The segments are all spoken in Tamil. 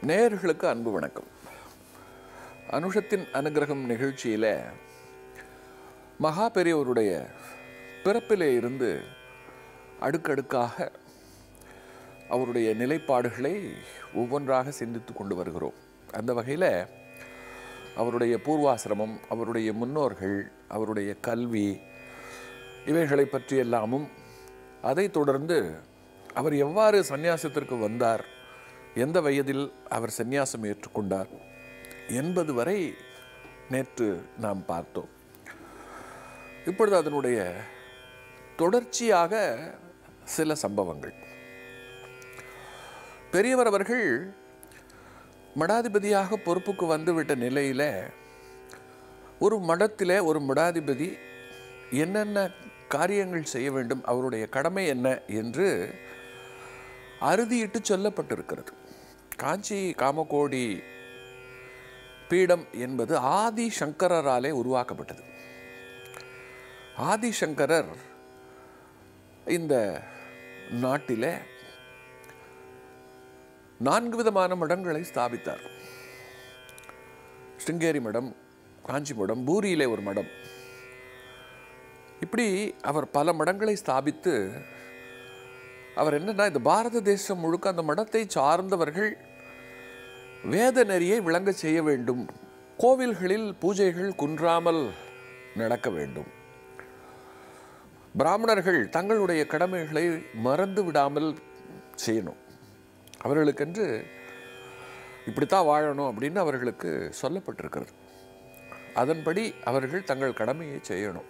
நேயர்களுக்கு அன்பு வணக்கம் அனுஷத்தின் அனுகிரகம் நிகழ்ச்சியில் மகா பெரியவருடைய பிறப்பிலே இருந்து அடுக்கடுக்காக அவருடைய நிலைப்பாடுகளை ஒவ்வொன்றாக சிந்தித்து கொண்டு வருகிறோம் அந்த வகையில் அவருடைய பூர்வாசிரமம் அவருடைய முன்னோர்கள் அவருடைய கல்வி இவைகளை பற்றி எல்லாமும் அதைத் தொடர்ந்து அவர் எவ்வாறு சந்நியாசத்திற்கு வந்தார் எந்த வயதில் அவர் சந்நியாசம் ஏற்றுக்கொண்டார் என்பது வரை நேற்று நாம் பார்த்தோம் இப்பொழுது அதனுடைய தொடர்ச்சியாக சில சம்பவங்கள் பெரியவர் அவர்கள் மடாதிபதியாக பொறுப்புக்கு வந்துவிட்ட நிலையில் ஒரு மடத்தில் ஒரு மடாதிபதி என்னென்ன காரியங்கள் செய்ய வேண்டும் அவருடைய கடமை என்ன என்று அறுதியிட்டு சொல்லப்பட்டிருக்கிறது காஞ்சி காமகோடி பீடம் என்பது ஆதி சங்கரராலே உருவாக்கப்பட்டது ஆதிசங்கரர் இந்த நாட்டிலே நான்கு விதமான மடங்களை ஸ்தாபித்தார் ஸ்ருங்கேரி மடம் காஞ்சி மடம் பூரியிலே ஒரு மடம் இப்படி அவர் பல மடங்களை ஸ்தாபித்து அவர் என்னன்னா இந்த பாரத தேசம் முழுக்க அந்த மடத்தை சார்ந்தவர்கள் வேத நெறியை விளங்க செய்ய வேண்டும் கோவில்களில் பூஜைகள் குன்றாமல் நடக்க வேண்டும் பிராமணர்கள் தங்களுடைய கடமைகளை மறந்து விடாமல் செய்யணும் அவர்களுக்கென்று இப்படித்தான் வாழணும் அப்படின்னு அவர்களுக்கு சொல்லப்பட்டிருக்கிறது அதன்படி அவர்கள் தங்கள் கடமையை செய்யணும்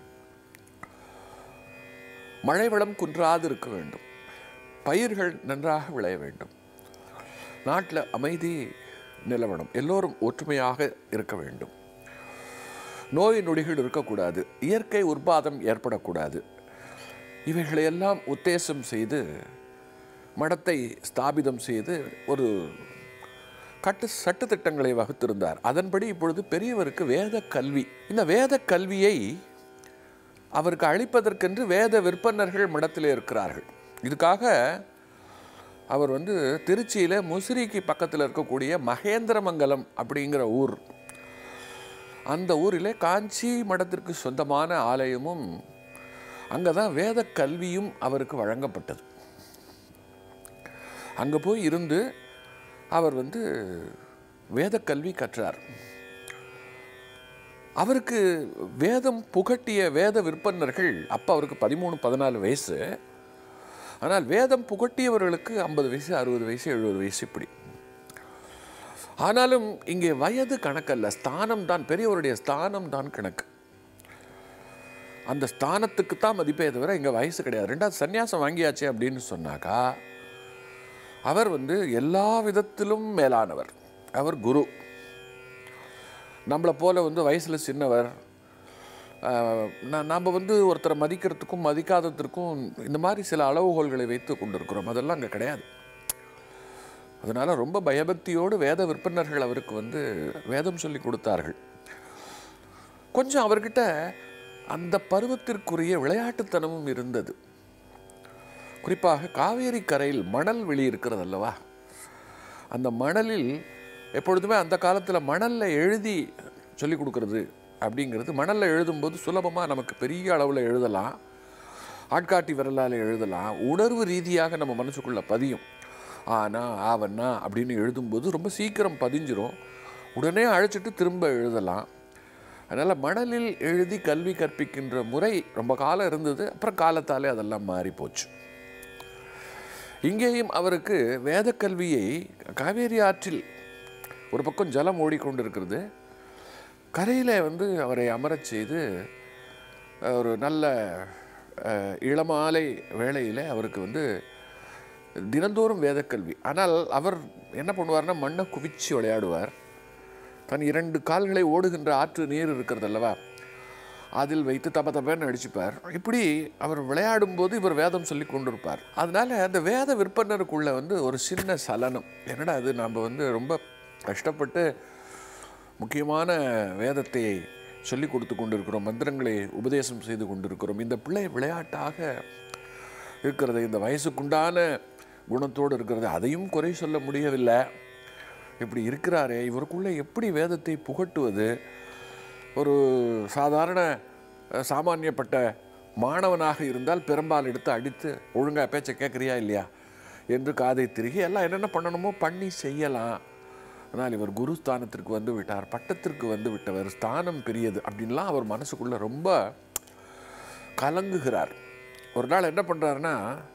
மழை வளம் குன்றாது இருக்க வேண்டும் பயிர்கள் நன்றாக விளைய வேண்டும் நாட்டில் அமைதி நிலவணும் எல்லோரும் ஒற்றுமையாக இருக்க வேண்டும் நோய் நொடிகள் இருக்கக்கூடாது இயற்கை உற்பாதம் ஏற்படக்கூடாது இவைகளையெல்லாம் உத்தேசம் செய்து மடத்தை ஸ்தாபிதம் செய்து ஒரு கட்டு சட்டத்திட்டங்களை வகுத்திருந்தார் அதன்படி இப்பொழுது பெரியவருக்கு வேத கல்வி இந்த வேத கல்வியை அவருக்கு அளிப்பதற்கென்று வேத விற்பனர்கள் மடத்தில் இருக்கிறார்கள் இதுக்காக அவர் வந்து திருச்சியில் முசிறிக்கு பக்கத்தில் இருக்கக்கூடிய மகேந்திரமங்கலம் அப்படிங்கிற ஊர் அந்த ஊரில் காஞ்சி மடத்திற்கு சொந்தமான ஆலயமும் அங்கே தான் வேத கல்வியும் அவருக்கு வழங்கப்பட்டது அங்கே போய் இருந்து அவர் வந்து வேத கல்வி கற்றார் அவருக்கு வேதம் புகட்டிய வேத விற்பனர்கள் அப்போ அவருக்கு பதிமூணு பதினாலு வயசு ஆனால் வேதம் புகட்டியவர்களுக்கு ஐம்பது வயசு அறுபது வயசு எழுபது வயசு இப்படி ஆனாலும் இங்கே வயது கணக்கல்ல ஸ்தானம் தான் பெரியவருடைய ஸ்தானம் தான் கணக்கு அந்த ஸ்தானத்துக்கு தான் மதிப்பே தவிர இங்கே வயசு கிடையாது ரெண்டாவது சன்னியாசம் வாங்கியாச்சு அப்படின்னு சொன்னாக்கா அவர் வந்து எல்லா விதத்திலும் மேலானவர் அவர் குரு நம்மளை போல வந்து வயசில் சின்னவர் நாம் வந்து ஒருத்தரை மதிக்கிறதுக்கும் மதிக்காததற்கும் இந்த மாதிரி சில அளவுகோல்களை வைத்து கொண்டிருக்கிறோம் அதெல்லாம் அங்கே கிடையாது அதனால் ரொம்ப பயபக்தியோடு வேத விற்பனர்கள் அவருக்கு வந்து வேதம் சொல்லி கொடுத்தார்கள் கொஞ்சம் அவர்கிட்ட அந்த பருவத்திற்குரிய விளையாட்டுத்தனமும் இருந்தது குறிப்பாக காவேரி கரையில் மணல் வெளி இருக்கிறது அல்லவா அந்த மணலில் எப்பொழுதுமே அந்த காலத்தில் மணலில் எழுதி சொல்லி கொடுக்கறது அப்படிங்கிறது மணலில் எழுதும்போது சுலபமாக நமக்கு பெரிய அளவில் எழுதலாம் ஆட்காட்டி விரலால் எழுதலாம் உணர்வு ரீதியாக நம்ம மனசுக்குள்ளே பதியும் ஆனா ஆவண்ணா அப்படின்னு எழுதும்போது ரொம்ப சீக்கிரம் பதிஞ்சிரும் உடனே அழைச்சிட்டு திரும்ப எழுதலாம் அதனால் மணலில் எழுதி கல்வி கற்பிக்கின்ற முறை ரொம்ப காலம் இருந்தது அப்புறம் காலத்தாலே அதெல்லாம் மாறி போச்சு இங்கேயும் அவருக்கு வேத கல்வியை காவேரி ஆற்றில் ஒரு பக்கம் ஜலம் ஓடிக்கொண்டிருக்கிறது கரையில் வந்து அவரை அமரச் செய்து ஒரு நல்ல இளமாலை வேளையில் அவருக்கு வந்து தினந்தோறும் வேதக்கல்வி ஆனால் அவர் என்ன பண்ணுவார்னா மண்ணை குவிச்சு விளையாடுவார் தன் இரண்டு கால்களை ஓடுகின்ற ஆற்று நீர் இருக்கிறது அல்லவா அதில் வைத்து தப்ப தப்பன்னு அடிச்சுப்பார் இப்படி அவர் விளையாடும்போது இவர் வேதம் சொல்லி கொண்டிருப்பார் அதனால அந்த வேத விற்பனருக்குள்ள வந்து ஒரு சின்ன சலனம் என்னடா அது நாம் வந்து ரொம்ப கஷ்டப்பட்டு முக்கியமான வேதத்தை சொல்லி கொடுத்து கொண்டிருக்கிறோம் மந்திரங்களை உபதேசம் செய்து கொண்டிருக்கிறோம் இந்த பிள்ளை விளையாட்டாக இருக்கிறது இந்த வயசுக்குண்டான குணத்தோடு இருக்கிறது அதையும் குறை சொல்ல முடியவில்லை இப்படி இருக்கிறாரே இவருக்குள்ளே எப்படி வேதத்தை புகட்டுவது ஒரு சாதாரண அஹ், சாமானியப்பட்ட மாணவனாக இருந்தால் பெரும்பால் எடுத்து அடித்து ஒழுங்கா பேச்சை கேட்குறியா இல்லையா என்று காதை திருகி எல்லாம் என்னென்ன பண்ணணுமோ பண்ணி செய்யலாம் ஆனால் இவர் குரு ஸ்தானத்திற்கு வந்து விட்டார் பட்டத்திற்கு வந்து விட்டவர் ஸ்தானம் பெரியது அப்படின்லாம் அவர் மனசுக்குள்ள ரொம்ப கலங்குகிறார் ஒரு நாள் என்ன பண்ணுறாருன்னா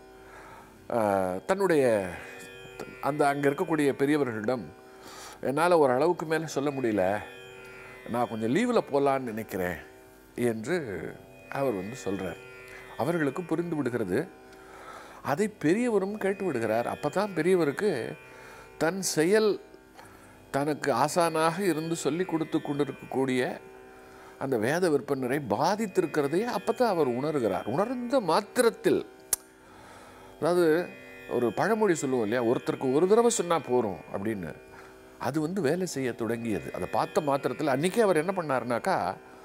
தன்னுடைய அந்த அங்கே இருக்கக்கூடிய பெரியவர்களிடம் என்னால் ஒரு அளவுக்கு மேலே சொல்ல முடியல நான் கொஞ்சம் லீவில் போகலான்னு நினைக்கிறேன் என்று அவர் வந்து சொல்கிறார் அவர்களுக்கு புரிந்து விடுகிறது அதை பெரியவரும் கேட்டு விடுகிறார் அப்போ தான் பெரியவருக்கு தன் செயல் தனக்கு ஆசானாக இருந்து சொல்லி கொடுத்து கொண்டிருக்கக்கூடிய அந்த வேத விற்பனரை பாதித்திருக்கிறதையே அப்போ தான் அவர் உணர்கிறார் உணர்ந்த மாத்திரத்தில் அதாவது ஒரு பழமொழி சொல்லுவோம் இல்லையா ஒருத்தருக்கு ஒரு தடவை சொன்னால் போகிறோம் அப்படின்னு அது வந்து வேலை செய்ய தொடங்கியது அதை பார்த்த மாத்திரத்தில் அன்றைக்கே அவர் என்ன பண்ணாருனாக்கா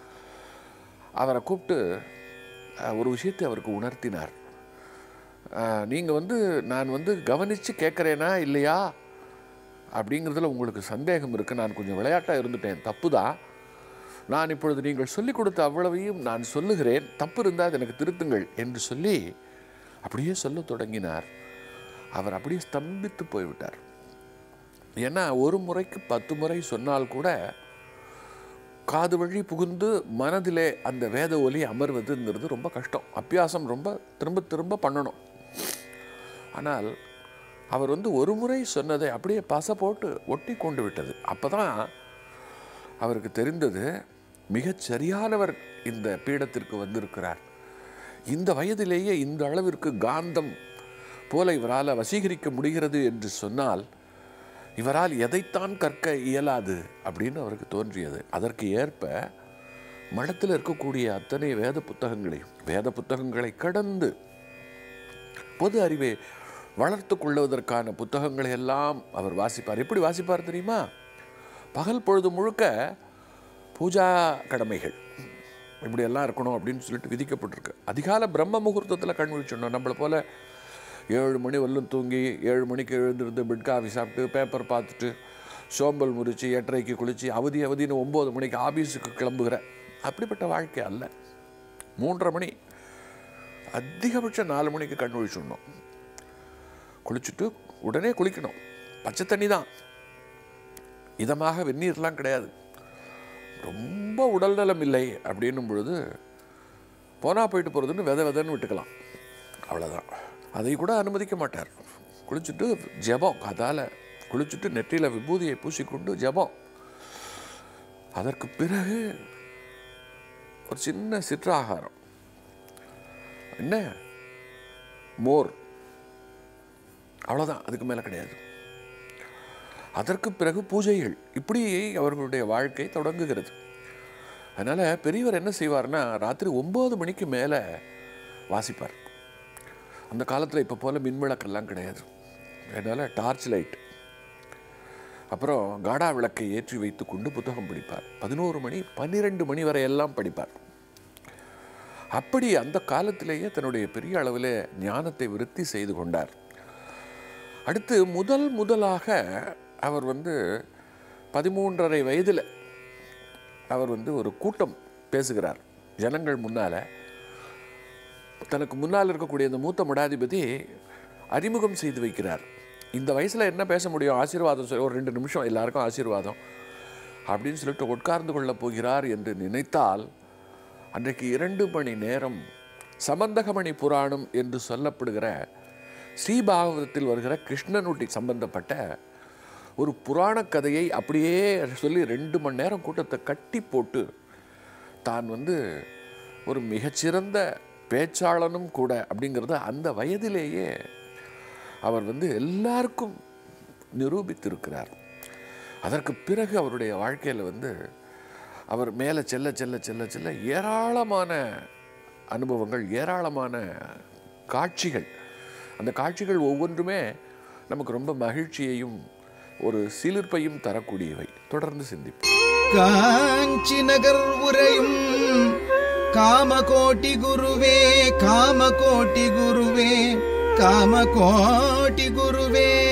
அவரை கூப்பிட்டு அஹ், ஒரு விஷயத்தை அவருக்கு உணர்த்தினார் நீங்கள் வந்து நான் வந்து கவனித்து கேட்குறேனா இல்லையா அப்படிங்கிறதுல உங்களுக்கு சந்தேகம் இருக்குது நான் கொஞ்சம் விளையாட்டாக இருந்துட்டேன் தப்பு தான் நான் இப்பொழுது நீங்கள் சொல்லிக் கொடுத்த அவ்வளவையும் நான் சொல்லுகிறேன் தப்பு இருந்தால் அது எனக்கு திருத்துங்கள் என்று சொல்லி அப்படியே சொல்ல தொடங்கினார் அவர் அப்படியே ஸ்தம்பித்து போய்விட்டார் ஏன்னா ஒரு முறைக்கு பத்து முறை சொன்னால் கூட காது வழி புகுந்து மனதிலே அந்த வேத ஒலி அமர்வதுங்கிறது ரொம்ப கஷ்டம் அபியாசம் ரொம்ப திரும்ப திரும்ப பண்ணணும் ஆனால் அவர் வந்து ஒரு முறை சொன்னதை அப்படியே பச போட்டு ஒட்டி கொண்டு விட்டது அப்போ தான் அவருக்கு தெரிந்தது மிகச் சரியானவர் இந்த பீடத்திற்கு வந்திருக்கிறார் இந்த வயதிலேயே இந்த அளவிற்கு காந்தம் போல இவரால் வசீகரிக்க முடிகிறது என்று சொன்னால் இவரால் எதைத்தான் கற்க இயலாது அப்படின்னு அவருக்கு தோன்றியது அதற்கு ஏற்ப மடத்தில் இருக்கக்கூடிய அத்தனை வேத புத்தகங்களையும் வேத புத்தகங்களை கடந்து பொது அறிவை வளர்த்து கொள்வதற்கான புத்தகங்களை எல்லாம் அவர் வாசிப்பார் எப்படி வாசிப்பார் தெரியுமா பகல் பொழுது முழுக்க பூஜா கடமைகள் இப்படியெல்லாம் இருக்கணும் அப்படின்னு சொல்லிட்டு விதிக்கப்பட்டிருக்கு அதிகால பிரம்ம முகூர்த்தத்தில் கண் விழிச்சிடணும் நம்மளை போல ஏழு மணி வரலும் தூங்கி ஏழு மணிக்கு எழுந்திருந்து பெட் காஃபி சாப்பிட்டு பேப்பர் பார்த்துட்டு சோம்பல் முறிச்சு எட்டரைக்கு குளித்து அவதி அவதின்னு ஒம்பது மணிக்கு ஆபீஸுக்கு கிளம்புகிற அப்படிப்பட்ட வாழ்க்கை அல்ல மூன்றரை மணி அதிகபட்சம் நாலு மணிக்கு கண் விழிச்சிடணும் குளிச்சுட்டு உடனே குளிக்கணும் பச்சை தண்ணி தான் இதமாக வெந்நீர்லாம் கிடையாது ரொம்ப உடல்நலம் இல்லை அப்படின்னும் பொழுது போனா போயிட்டு போகிறதுன்னு வித விதன்னு விட்டுக்கலாம் அவ்வளோதான் அதை கூட அனுமதிக்க மாட்டார் குளிச்சுட்டு ஜெபம் அதால் குளிச்சுட்டு நெற்றியில் விபூதியை பூசிக்கொண்டு ஜெபம் அதற்கு பிறகு ஒரு சின்ன சிற்றாகாரம் என்ன மோர் அவ்வளோதான் அதுக்கு மேலே கிடையாது அதற்கு பிறகு பூஜைகள் இப்படி அவர்களுடைய வாழ்க்கை தொடங்குகிறது அதனால் பெரியவர் என்ன செய்வார்னா ராத்திரி ஒம்பது மணிக்கு மேலே வாசிப்பார் அந்த காலத்தில் இப்போ போல் மின்விளக்கெல்லாம் கிடையாது அதனால் டார்ச் லைட் அப்புறம் காடா விளக்கை ஏற்றி வைத்து கொண்டு புத்தகம் படிப்பார் பதினோரு மணி பன்னிரெண்டு மணி வரை எல்லாம் படிப்பார் அப்படி அந்த காலத்திலேயே தன்னுடைய பெரிய அளவில் ஞானத்தை விருத்தி செய்து கொண்டார் அடுத்து முதல் முதலாக அவர் வந்து பதிமூன்றரை வயதில் அவர் வந்து ஒரு கூட்டம் பேசுகிறார் ஜனங்கள் முன்னால் தனக்கு முன்னால் இருக்கக்கூடிய இந்த மூத்த மடாதிபதி அறிமுகம் செய்து வைக்கிறார் இந்த வயசில் என்ன பேச முடியும் ஆசீர்வாதம் சொல்லி ஒரு ரெண்டு நிமிஷம் எல்லாருக்கும் ஆசீர்வாதம் அப்படின்னு சொல்லிட்டு உட்கார்ந்து கொள்ளப் போகிறார் என்று நினைத்தால் அன்றைக்கு இரண்டு மணி நேரம் சம்பந்தகமணி புராணம் என்று சொல்லப்படுகிற ஸ்ரீபாகவதத்தில் வருகிற கிருஷ்ணனுட்டி சம்பந்தப்பட்ட ஒரு புராணக் கதையை அப்படியே சொல்லி ரெண்டு மணி நேரம் கூட்டத்தை கட்டி போட்டு தான் வந்து ஒரு மிகச்சிறந்த பேச்சாளனும் கூட அப்படிங்கிறத அந்த வயதிலேயே அவர் வந்து எல்லாருக்கும் நிரூபித்திருக்கிறார் அதற்கு பிறகு அவருடைய வாழ்க்கையில் வந்து அவர் மேலே செல்ல செல்ல செல்ல செல்ல ஏராளமான அனுபவங்கள் ஏராளமான காட்சிகள் அந்த காட்சிகள் ஒவ்வொன்றுமே நமக்கு ரொம்ப மகிழ்ச்சியையும் ஒரு சிலிர்ப்பையும் தரக்கூடியவை தொடர்ந்து சிந்திப்போம் காஞ்சி நகர் உரையும் காமகோட்டி குருவே காமகோட்டி குருவே காமகோட்டி குருவே